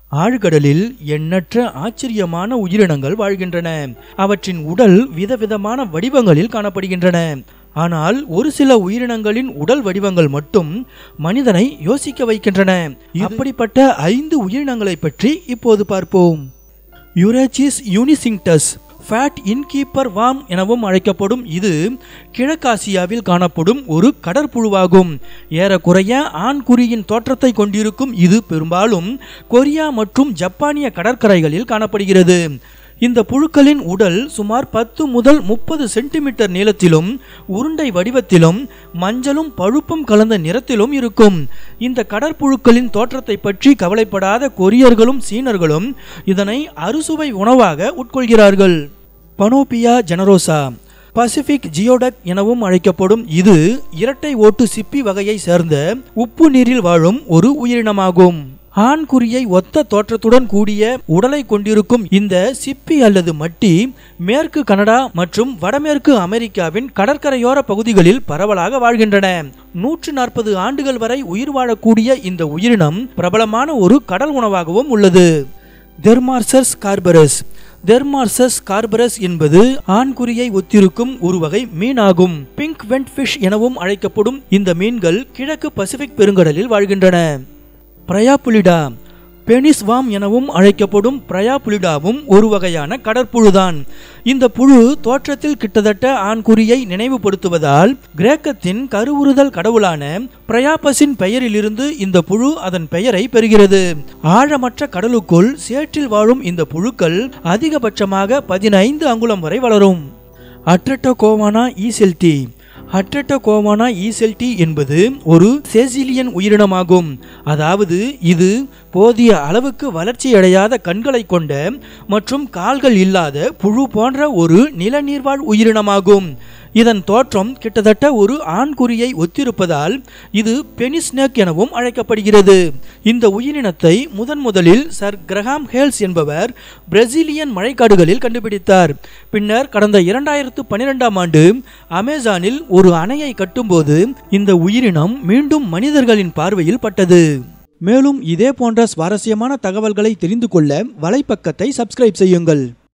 ஆழ்கடலில் எண்ணற்ற ஆச்சரியமான உயிரினங்கள் வாழ்கின்றன அவற்றின் உடல் விதவிதமான வடிவங்களில் காணப்படுகின்றன ஆனால் ஒரு சில உயிரினங்களின் உடல் வடிவங்கள் மட்டும் மனிதனை யோசிக்க வைக்கின்றன அப்படிப்பட்ட ஐந்து உயிரினங்களை பற்றி இப்போது பார்ப்போம் யுரேச்சிஸ் யூனிசிங்டஸ் ஃபேட் இன்கீப்பர் வாம் எனவும் அழைக்கப்படும் இது கிழக்காசியாவில் காணப்படும் ஒரு கடற்புழுவாகும் ஏறக்குறைய ஆண்குறியின் தோற்றத்தை கொண்டிருக்கும் இது பெரும்பாலும் கொரியா மற்றும் ஜப்பானிய கடற்கரைகளில் காணப்படுகிறது இந்த புழுக்களின் உடல் சுமார் பத்து முதல் முப்பது சென்டிமீட்டர் நீளத்திலும் உருண்டை வடிவத்திலும் மஞ்சளும் பழுப்பும் கலந்த நிறத்திலும் இருக்கும் இந்த கடற்புழுக்களின் தோற்றத்தை பற்றி கவலைப்படாத கொரியர்களும் சீனர்களும் இதனை அறுசுவை உணவாக உட்கொள்கிறார்கள் பனோபியா ஜெனரோசா பசிபிக் ஜியோடக் எனவும் அழைக்கப்படும் இது இரட்டை ஓட்டு சிப்பி வகையை சேர்ந்த உப்பு நீரில் வாழும் ஒரு உயிரினமாகும் ஆண்குறியை ஒத்த தோற்றத்துடன் கூடிய உடலை கொண்டிருக்கும் இந்த சிப்பி அல்லது மட்டி மேற்கு கனடா மற்றும் வடமேற்கு அமெரிக்காவின் கடற்கரையோர பகுதிகளில் பரவலாக வாழ்கின்றன நூற்று நாற்பது ஆண்டுகள் வரை உயிர் வாழக்கூடிய இந்த உயிரினம் பிரபலமான ஒரு கடல் உணவாகவும் உள்ளது தெர்மார்சஸ் கார்பரஸ் தெர்மார்சஸ் கார்பரஸ் என்பது ஆண்குறியை ஒத்திருக்கும் ஒரு வகை மீன் ஆகும் பிங்க் வெண்ட் ஃபிஷ் எனவும் அழைக்கப்படும் இந்த மீன்கள் கிழக்கு பசிபிக் பெருங்கடலில் வாழ்கின்றன பிரயாபுலிடா பெனிஸ்வாம் எனவும் அழைக்கப்படும் பிரயாபுலிடாவும் ஒரு வகையான கடற்புழுதான் இந்த புழு தோற்றத்தில் கிட்டத்தட்ட ஆண்குறியை நினைவுபடுத்துவதால் கிரேக்கத்தின் கருவுறுதல் கடவுளான பிரயாபஸின் பெயரிலிருந்து இந்த புழு அதன் பெயரை பெறுகிறது ஆழமற்ற கடலுக்குள் சேற்றில் வாழும் இந்த புழுக்கள் அதிகபட்சமாக பதினைந்து அங்குலம் வரை வளரும் அட்ரட்டோகோவானா ஈசெல்டி அட்ரட்டோகோவானா ஈசெல்டி என்பது ஒரு சேசிலியன் உயிரினமாகும் அதாவது இது போதிய அளவுக்கு வளர்ச்சியடையாத கண்களை கொண்ட மற்றும் கால்கள் இல்லாத புழு போன்ற ஒரு நிலநீர்வாழ் உயிரினமாகும் இதன் தோற்றம் கிட்டத்தட்ட ஒரு ஆண்குறியை ஒத்திருப்பதால் இது பெனிஸ்னேக் எனவும் அழைக்கப்படுகிறது இந்த உயிரினத்தை முதன் முதலில் சர் கிரஹாம் ஹேல்ஸ் என்பவர் பிரேசிலியன் மழைக்காடுகளில் கண்டுபிடித்தார் பின்னர் கடந்த இரண்டாயிரத்து பன்னிரெண்டாம் ஆண்டு அமேசானில் ஒரு அணையை கட்டும்போது இந்த உயிரினம் மீண்டும் மனிதர்களின் பார்வையில் பட்டது மேலும் இதே போன்ற சுவாரஸ்யமான தகவல்களை தெரிந்து கொள்ள வலைப்பக்கத்தை சப்ஸ்கிரைப் செய்யுங்கள்